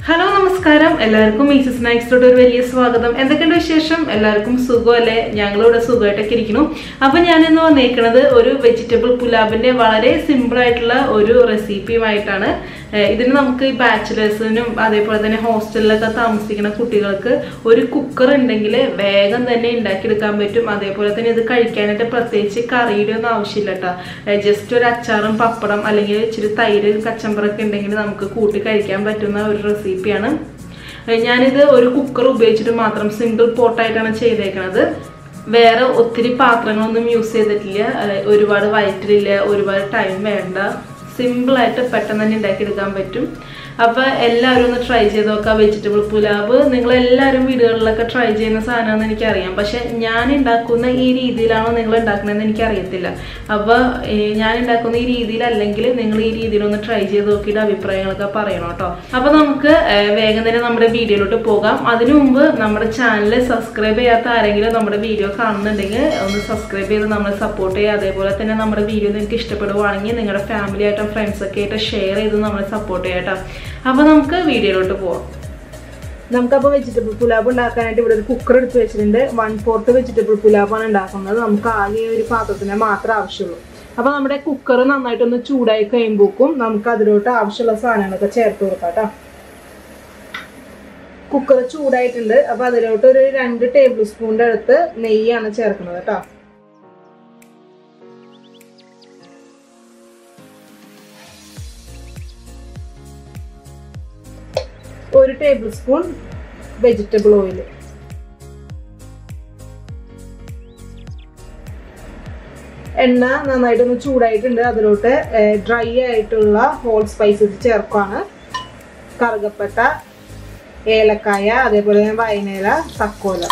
hello നമസ്കാരം എല്ലാവർക്കും measles സ്നാക്സിലോട്ട് ഒരു വലിയ സ്വാഗതം എന്തൊക്കെയുണ്ട് വിശേഷം എല്ലാവർക്കും സുഖമല്ലേ ഞങ്ങളിവിടെ സുഖമായിട്ടൊക്കെ ഇരിക്കുന്നു അപ്പൊ ഞാൻ ഇന്ന് വന്നേക്കുന്നത് ഒരു വെജിറ്റബിൾ പുലാബിന്റെ വളരെ സിമ്പിൾ ആയിട്ടുള്ള ഒരു റെസിപ്പിയുമായിട്ടാണ് ഏഹ് ഇതിന് നമുക്ക് ഈ ബാച്ചിലേഴ്സിനും അതേപോലെ തന്നെ ഹോസ്റ്റലിലൊക്കെ താമസിക്കുന്ന കുട്ടികൾക്ക് ഒരു കുക്കർ ഉണ്ടെങ്കിൽ വേഗം തന്നെ ഉണ്ടാക്കിയെടുക്കാൻ പറ്റും അതേപോലെ തന്നെ ഇത് കഴിക്കാനായിട്ട് പ്രത്യേകിച്ച് കറിയുടെ ഒന്നും ആവശ്യമില്ല കേട്ടോ ജസ്റ്റ് ഒരു അച്ചാറും പപ്പടം അല്ലെങ്കിൽ ഇച്ചിരി തൈര് കച്ചമ്പറൊക്കെ ഉണ്ടെങ്കിൽ നമുക്ക് കൂട്ടി കഴിക്കാൻ പറ്റുന്ന ഒരു റെസിപ്പിയാണ് ഏഹ് ഞാനിത് ഒരു കുക്കർ ഉപയോഗിച്ചിട്ട് മാത്രം സിംഗിൾ പോട്ടായിട്ടാണ് ചെയ്തേക്കണത് വേറെ ഒത്തിരി പാത്രങ്ങളൊന്നും യൂസ് ചെയ്തിട്ടില്ല ഏഹ് ഒരുപാട് വയറ്റിലില്ല ഒരുപാട് ടൈം വേണ്ട സിമ്പിളായിട്ട് പെട്ടെന്ന് തന്നെ ഉണ്ടാക്കിയെടുക്കാൻ പറ്റും അപ്പോൾ എല്ലാവരും ഒന്ന് ട്രൈ ചെയ്ത് നോക്കാം വെജിറ്റബിൾ പുലാവ് നിങ്ങൾ എല്ലാവരും വീടുകളിലൊക്കെ ട്രൈ ചെയ്യുന്ന സാധനമാണെന്ന് എനിക്കറിയാം പക്ഷെ ഞാൻ ഉണ്ടാക്കുന്ന ഈ രീതിയിലാണോ നിങ്ങൾ ഉണ്ടാക്കുന്നതെന്ന് എനിക്കറിയത്തില്ല അപ്പോൾ ഞാൻ ഉണ്ടാക്കുന്ന ഈ രീതിയിലല്ലെങ്കിൽ നിങ്ങൾ ഈ രീതിയിലൊന്ന് ട്രൈ ചെയ്ത് നോക്കിയിട്ട് അഭിപ്രായങ്ങളൊക്കെ പറയണം കേട്ടോ അപ്പോൾ നമുക്ക് ഏഹ്, വേഗം തന്നെ നമ്മുടെ വീഡിയോയിലോട്ട് പോകാം അതിനു മുമ്പ് നമ്മുടെ ചാനൽ സബ്സ്ക്രൈബ് ചെയ്യാത്ത ആരെങ്കിലും നമ്മുടെ വീഡിയോ കാണുന്നുണ്ടെങ്കിൽ ഒന്ന് സബ്സ്ക്രൈബ് ചെയ്ത് നമ്മളെ സപ്പോർട്ട് ചെയ്യുക അതേപോലെ തന്നെ നമ്മുടെ വീഡിയോ നിങ്ങൾക്ക് ഇഷ്ടപ്പെടുവാണെങ്കിൽ നിങ്ങളുടെ ഫാമിലി ആയിട്ടും ഫ്രണ്ട്സൊക്കെ ആയിട്ട് ഷെയർ ചെയ്ത് നമ്മളെ സപ്പോർട്ട് ചെയ്യാം കേട്ടോ അപ്പോൾ നമുക്ക് വീഡിയോയിലോട്ട് പോവാം നമുക്കപ്പോൾ വെജിറ്റബിൾ പുലാബ് ഉണ്ടാക്കാനായിട്ട് ഇവിടെ ഒരു കുക്കർ എടുത്ത് വെച്ചിട്ടുണ്ട് വൺ ഫോർത്ത് വെജിറ്റബിൾ പുലാബാണ് ഉണ്ടാക്കുന്നത് നമുക്ക് ആകെ ഈ ഒരു പാത്രത്തിന് മാത്രമേ ആവശ്യമുള്ളൂ അപ്പോൾ നമ്മുടെ കുക്കർ നന്നായിട്ടൊന്ന് ചൂടായി കഴിയുമ്പോക്കും നമുക്ക് അതിലോട്ട് ആവശ്യമുള്ള സാധനങ്ങളൊക്കെ ചേർത്ത് കൊടുക്കാം കേട്ടോ കുക്കർ ചൂടായിട്ടുണ്ട് അപ്പോൾ അതിലോട്ട് ഒരു രണ്ട് ടേബിൾ സ്പൂണിൻ്റെ അടുത്ത് നെയ്യാണ് ചേർക്കുന്നത് കേട്ടോ ഒരു ടേബിൾ സ്പൂൺ വെജിറ്റബിൾ ഓയിൽ എണ്ണ നന്നായിട്ടൊന്ന് ചൂടായിട്ടുണ്ട് അതിലോട്ട് ഡ്രൈ ആയിട്ടുള്ള ഹോൾ സ്പൈസസ് ചേർക്കുകയാണ് കറുകപ്പട്ട ഏലക്കായ അതേപോലെ തന്നെ വയനേല തക്കോല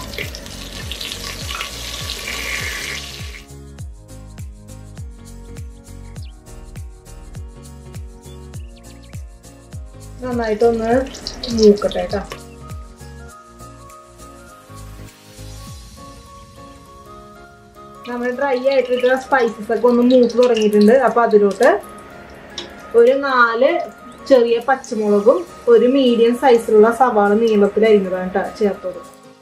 നന്നായിട്ടൊന്ന് മൂക്കട്ടെ കേട്ടോ നമ്മൾ ഡ്രൈ ആയിട്ടുള്ള സ്പൈസസ് ഒക്കെ ഒന്ന് മൂത്ത് തുടങ്ങിയിട്ടുണ്ട് അപ്പൊ അതിലോട്ട് ഒരു നാല് ചെറിയ പച്ചമുളകും ഒരു മീഡിയം സൈസിലുള്ള സവാള നീളത്തിൽ അരിഞ്ഞതാണ് കേട്ടോ ചേർത്തത്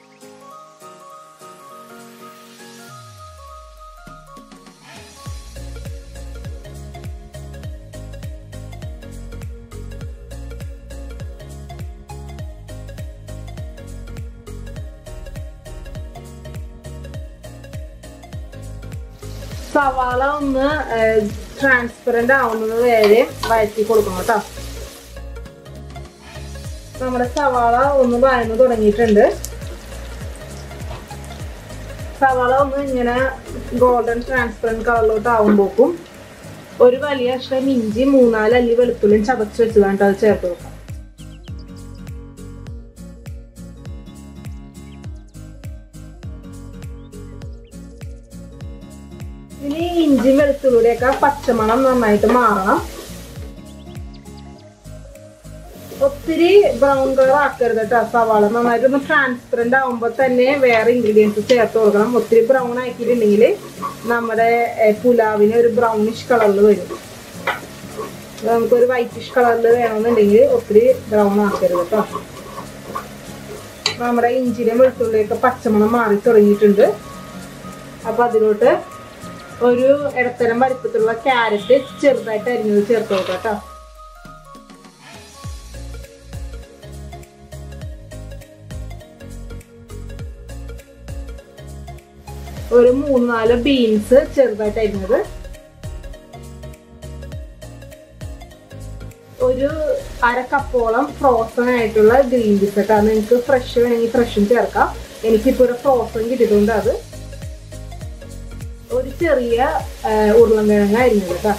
സവാള ഒന്ന് ട്രാൻസ്പെറന്റ് ആവുന്നത് വരെ വഴറ്റി കൊടുക്കണം കേട്ടോ നമ്മുടെ സവാള ഒന്ന് വഴന്നു തുടങ്ങിയിട്ടുണ്ട് സവാള ഒന്ന് ഇങ്ങനെ ഗോൾഡൻ ട്രാൻസ്പെറന്റ് കളറിലോട്ട് ആവുമ്പോക്കും ഒരു വലിയ കഷ്ണം ഇഞ്ചി മൂന്നാല് അല്ലി വെളുത്തുള്ളിയും ചതച്ച് വെച്ചതാണ് കേട്ടോ അത് ചേർത്ത് കൊടുക്കാം ഇനി ഇഞ്ചി വെളുത്തുള്ളിയുടെയൊക്കെ പച്ചമണം നന്നായിട്ട് മാറണം ഒത്തിരി ബ്രൗൺ കളർ ആക്കരുത് കേട്ടോ സവാള നന്നായിട്ട് ഒന്ന് ട്രാൻസ്പെറന്റ് ആവുമ്പോൾ തന്നെ വേറെ ഇൻഗ്രീഡിയൻസ് ചേർത്ത് കൊടുക്കണം ഒത്തിരി ബ്രൗൺ ആക്കിയിട്ടുണ്ടെങ്കിൽ നമ്മുടെ ഏഹ്, പുലാവിന് ഒരു ബ്രൗണിഷ് കളറിൽ വരും നമുക്കൊരു വൈറ്റിഷ് കളറിൽ വേണമെന്നുണ്ടെങ്കിൽ ഒത്തിരി ബ്രൗൺ ആക്കരുത് കേട്ടോ നമ്മുടെ ഇഞ്ചിയുടെ വെളുത്തുള്ളിയൊക്കെ പച്ചമണം മാറി തുടങ്ങിയിട്ടുണ്ട് അപ്പൊ അതിലോട്ട് ഒരു ഇടത്തരം വലിപ്പത്തിലുള്ള ക്യാരറ്റ് ചെറുതായിട്ട് അരിഞ്ഞത് ചേർത്ത് കൊടുക്കാം കേട്ടോ ഒരു മൂന്ന് നാല് ബീൻസ് ചെറുതായിട്ട് അരിഞ്ഞത് ഒരു അര കപ്പോളം ഫ്രോസൺ ആയിട്ടുള്ള ഗ്രീൻ പീസ് കേട്ടോ നിങ്ങൾക്ക് ഫ്രഷ് വേണമെങ്കിൽ ഫ്രഷും ചേർക്കാം എനിക്കിപ്പോൾ ഒരു ഫ്രോസൺ കിട്ടിയിട്ടുണ്ട് അത് ഒരു ചെറിയ ആ, ഉരുളൻകിഴങ്ങ് അരിഞ്ഞത് കേട്ടോ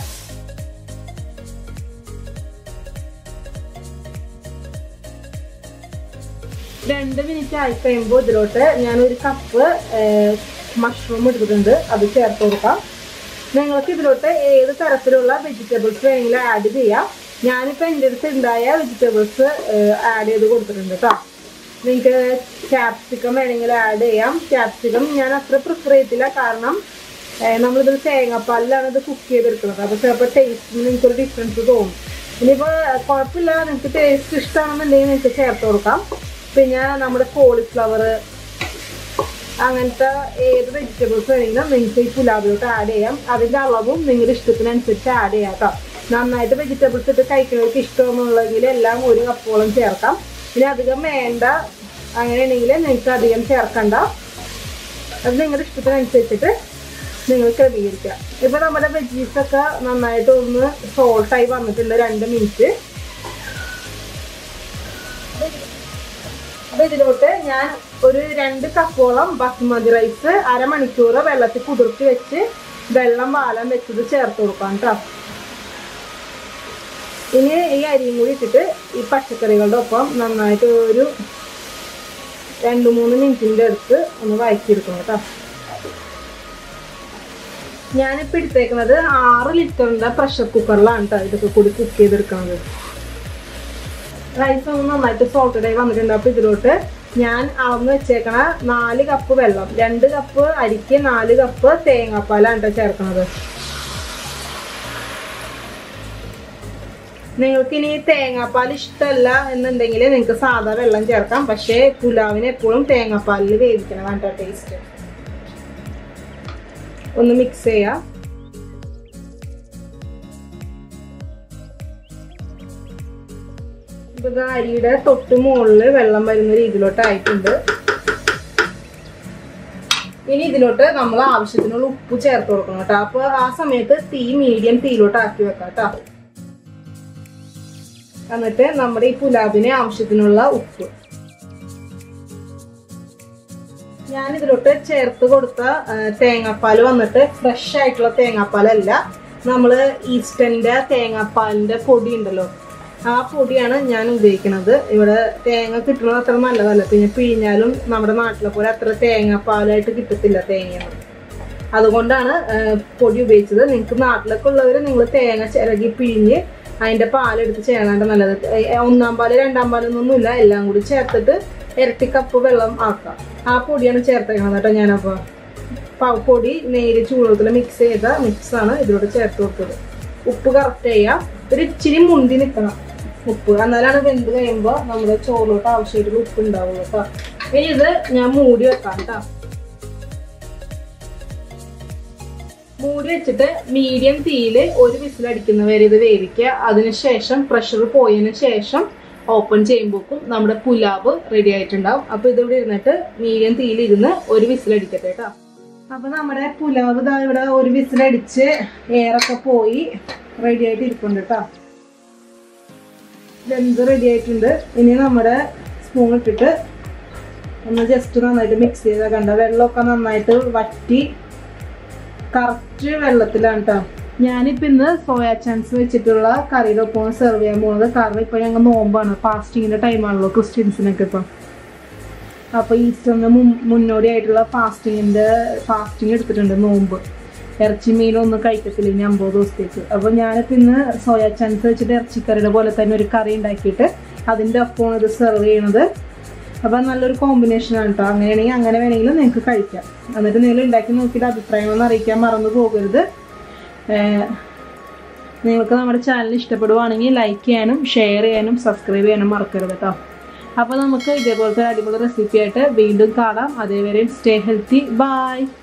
രണ്ട് മിനിറ്റ് ആയി കഴിയുമ്പോൾ ഇതിലോട്ട് ഞാൻ ഒരു കപ്പ് മഷ്റൂം എടുത്തിട്ടുണ്ട് അത് ചേർത്ത് കൊടുക്കാം നിങ്ങൾക്ക് ഇതിലോട്ട് ഏത് തരത്തിലുള്ള വെജിറ്റബിൾസ് വേണമെങ്കിലും ആഡ് ചെയ്യാം ഞാനിപ്പോൾ എൻ്റെ അടുത്ത് ഉണ്ടായ വെജിറ്റബിൾസ് ആഡ് ചെയ്ത് കൊടുത്തിട്ടുണ്ട് കേട്ടോ നിങ്ങൾക്ക് ക്യാപ്സിക്കം വേണമെങ്കിൽ ആഡ് ചെയ്യാം ക്യാപ്സിക്കം ഞാൻ അത്ര പ്രിഫർ ചെയ്യത്തില്ല കാരണം ഏഹ് നമ്മളിത് തേങ്ങാപ്പാലിലാണ് ഇത് കുക്ക് ചെയ്തെടുക്കുന്നത് അപ്പോൾ ചിലപ്പോൾ ടേസ്റ്റിന് നിങ്ങൾക്കൊരു ഡിഫറൻസ് തോന്നും ഇനിയിപ്പോൾ കുഴപ്പമില്ല നിങ്ങൾക്ക് ടേസ്റ്റ് ഇഷ്ടമാണെന്നുണ്ടെങ്കിൽ നിങ്ങൾക്ക് ചേർത്ത് കൊടുക്കാം പിന്നെ നമ്മുടെ കോളിഫ്ലവർ അങ്ങനത്തെ ഏത് വെജിറ്റബിൾസ് വേണമെങ്കിലും നിങ്ങൾക്ക് ഈ പുലാവിലോട്ട് ആഡ് ചെയ്യാം അതിൻ്റെ അളവും നിങ്ങളുടെ ഇഷ്ടത്തിനനുസരിച്ച് ആഡ് ചെയ്യാം കേട്ടോ നന്നായിട്ട് വെജിറ്റബിൾസ് ഇട്ട് കഴിക്കുന്നവർക്ക് ഇഷ്ടമെന്നുള്ളെങ്കിൽ എല്ലാം ഒരു കപ്പോളം ചേർക്കാം പിന്നെ അധികം വേണ്ട അങ്ങനെയാണെങ്കിൽ നിങ്ങൾക്ക് അധികം ചേർക്കണ്ട അത് നിങ്ങളുടെ ഇഷ്ടത്തിനനുസരിച്ചിട്ട് നിങ്ങൾ ക്രമീകരിക്കുക ഇപ്പൊ നമ്മുടെ വെജീസ് ഒക്കെ നന്നായിട്ട് ഒന്ന് സോൾട്ടായി വന്നിട്ടുണ്ട് രണ്ട് മിനിറ്റ് അപ്പൊ ഇതിലോട്ട് ഞാൻ ഒരു രണ്ട് കപ്പോളം ബസ്മതി റൈസ് അരമണിക്കൂർ വെള്ളത്തിൽ കുതിർത്തി വെച്ച് വെള്ളം വാലാൻ വെച്ചത് ചേർത്ത് കൊടുക്കാം കേട്ടോ ഇനി ഈ അരിയും കൂടി ഇട്ടിട്ട് ഈ പച്ചക്കറികളുടെ ഒപ്പം നന്നായിട്ട് ഒരു രണ്ട് മൂന്ന് മിനിറ്റിൻ്റെ അടുത്ത് ഒന്ന് വഴറ്റിയെടുക്കണം കേട്ടോ ഞാനിപ്പോൾ എടുത്തേക്കുന്നത് ആറ് ലിറ്ററിൻ്റെ പ്രഷർ കുക്കറിലാണ് കേട്ടോ ഇതൊക്കെ കൂടി കുക്ക് ചെയ്തെടുക്കുന്നത് റൈസ് ഒന്ന് നന്നായിട്ട് സോൾട്ടഡ് ആയി വന്നിട്ടുണ്ട് അപ്പോൾ ഇതിലോട്ട് ഞാൻ അളന്ന് വെച്ചേക്കണ നാല് കപ്പ് വെള്ളം രണ്ട് കപ്പ് അരിക്ക് നാല് കപ്പ് തേങ്ങാപ്പാലാണ് കേട്ടോ ചേർക്കണത് നിങ്ങൾക്ക് ഇനി തേങ്ങാപ്പാൽ ഇഷ്ടമല്ല എന്നുണ്ടെങ്കിൽ നിങ്ങൾക്ക് സാധാ വെള്ളം ചേർക്കാം പക്ഷേ പുലാവിന് എപ്പോഴും തേങ്ങാപ്പാലിൽ വേവിക്കണം കേട്ടോ ടേസ്റ്റ് ഒന്ന് മിക്സ് ചെയ്യാം ഇപ്പൊ ഇത് അരിയുടെ തൊട്ട് മുകളിൽ വെള്ളം വരുന്ന രീതിയിലോട്ട് ആയിട്ടുണ്ട് ഇനി ഇതിലോട്ട് നമ്മൾ ആവശ്യത്തിനുള്ള ഉപ്പ് ചേർത്ത് കൊടുക്കണം കേട്ടോ അപ്പൊ ആ സമയത്ത് തീ മീഡിയം തീയിലോട്ട് ആക്കി വെക്കാം കേട്ടോ എന്നിട്ട് നമ്മുടെ ഈ പുലാബിന് ആവശ്യത്തിനുള്ള ഉപ്പ് ഞാൻ ഇതിലോട്ട് ചേർത്ത് കൊടുത്ത ആ, തേങ്ങാപ്പാൽ വന്നിട്ട് ഫ്രഷ് ആയിട്ടുള്ള തേങ്ങാപ്പാലല്ല നമ്മൾ ഈസ്റ്റന്റെ തേങ്ങാപ്പാലിന്റെ പൊടി ഉണ്ടല്ലോ ആ പൊടിയാണ് ഞാൻ ഉപയോഗിക്കുന്നത് ഇവിടെ തേങ്ങ കിട്ടുന്നത് അത്ര നല്ലതല്ല പിന്നെ പിഴിഞ്ഞാലും നമ്മുടെ നാട്ടിലെ പോലെ അത്ര തേങ്ങാപ്പാലായിട്ട് കിട്ടത്തില്ല തേങ്ങയൊന്നും അതുകൊണ്ടാണ് ആ, പൊടി ഉപയോഗിച്ചത് നിങ്ങൾക്ക് നാട്ടിലൊക്കെ ഉള്ളവർ നിങ്ങൾ തേങ്ങ ചിരകി പിഴിഞ്ഞ് അതിന്റെ പാലെടുത്ത് ചെയ്യണാണ്ട് നല്ലത് ഏ, ഒന്നാം പാല് രണ്ടാം പാലൊന്നുമില്ല എല്ലാം കൂടി ചേർത്തിട്ട് ഇരട്ടി കപ്പ് വെള്ളം ആക്കാം ആ പൊടിയാണ് ചേർത്തേക്കണത് കേട്ടോ ഞാനപ്പോൾ പ- പൊടി നേരി ചൂടുവെള്ളത്തിൽ മിക്സ് ചെയ്ത മിക്സ് ആണ് ഇതിലൂടെ ചേർത്ത് കൊടുത്തത് ഉപ്പ് കറക്റ്റ് ചെയ്യാം ഒരു ഇച്ചിരി മുന്തി നിൽക്കണം ഉപ്പ് എന്നാലാണ് വെന്ത് കഴിയുമ്പോൾ നമ്മുടെ ചോറിലോട്ട് ആവശ്യമായിട്ടുള്ള ഉപ്പ് ഉണ്ടാവുള്ളൂ കേട്ടോ ഇനി ഇത് ഞാൻ മൂടി വെക്കാം കേട്ടോ മൂടി വെച്ചിട്ട് മീഡിയം തീയിൽ ഒരു വിസിൽ അടിക്കുന്ന വരെ ഇത് വേവിക്കുക അതിനുശേഷം പ്രഷർ പോയതിന് ശേഷം ഓപ്പൺ ചെയ്യുമ്പോക്കും നമ്മുടെ പുലാവ് റെഡി ആയിട്ടുണ്ടാവും അപ്പൊ ഇതിവിടെ ഇരുന്നിട്ട് മീഡിയം തീയിൽ ഇരുന്ന് ഒരു വിസിൽ അടിക്കട്ടെ കേട്ടോ അപ്പൊ നമ്മുടെ പുലാവ് ഇതാ ഇവിടെ ഒരു വിസിൽ അടിച്ച് എയറൊക്കെ പോയി റെഡി ആയിട്ട് ഇരിപ്പുണ്ട് കേട്ടോ വെന്ത് റെഡി ആയിട്ടുണ്ട് ഇനി നമ്മുടെ സ്പൂൺ ഇട്ടിട്ട് ഒന്ന് ജസ്റ്റ് നന്നായിട്ട് മിക്സ് ചെയ്താൽ കണ്ട വെള്ളമൊക്കെ നന്നായിട്ട് വറ്റി കറക്റ്റ് വെള്ളത്തിലാണ് കേട്ടോ ഞാനിപ്പോ ഇന്ന് സോയാ ചാൻസ് വെച്ചിട്ടുള്ള കറിയുടെ ഒപ്പം സെർവ് ചെയ്യാൻ പോകുന്നത് കാരണം ഇപ്പൊ ഞങ്ങൾ നോമ്പാണ് ഫാസ്റ്റിങ്ങിന്റെ ടൈമാണല്ലോ ക്രിസ്ത്യൻസിനൊക്കെ ഇപ്പൊ അപ്പൊ ഈസ്റ്ററിന് മുന്നോടിയായിട്ടുള്ള ഫാസ്റ്റിങ്ങിന്റെ ഫാസ്റ്റിംഗ് എടുത്തിട്ടുണ്ട് നോമ്പ് ഇറച്ചി മീനൊന്നും കഴിക്കത്തില്ല ഇനി അമ്പത് ദിവസത്തേക്ക് അപ്പൊ ഞാനിപ്പോ ഇന്ന് സോയാ ചാൻസ് വെച്ചിട്ട് ഇറച്ചിക്കറിയുടെ പോലെ തന്നെ ഒരു കറി ഉണ്ടാക്കിയിട്ട് അതിന്റെ ഒപ്പമാണ് ഇത് സെർവ് ചെയ്യണത് അപ്പൊ നല്ലൊരു കോമ്പിനേഷൻ ആണ് കേട്ടോ അങ്ങനെയാണെങ്കിൽ അങ്ങനെ വേണമെങ്കിലും നിങ്ങൾക്ക് കഴിക്കാം എന്നിട്ട് നിങ്ങൾ ഉണ്ടാക്കി നോക്കിയിട്ട് അഭിപ്രായങ്ങളൊന്നും അറിയിക്കാൻ മറന്നു പോകരുത് ഏഹ് നിങ്ങൾക്ക് നമ്മുടെ ചാനൽ ഇഷ്ടപ്പെടുവാണെങ്കിൽ ലൈക്ക് ചെയ്യാനും ഷെയർ ചെയ്യാനും സബ്സ്ക്രൈബ് ചെയ്യാനും മറക്കരുത് കേട്ടോ അപ്പോൾ നമുക്ക് ഇതേപോലത്തെ അടിപൊളി റെസിപ്പി ആയിട്ട് വീണ്ടും കാണാം അതേവരെയും സ്റ്റേ ഹെൽത്തി ബൈ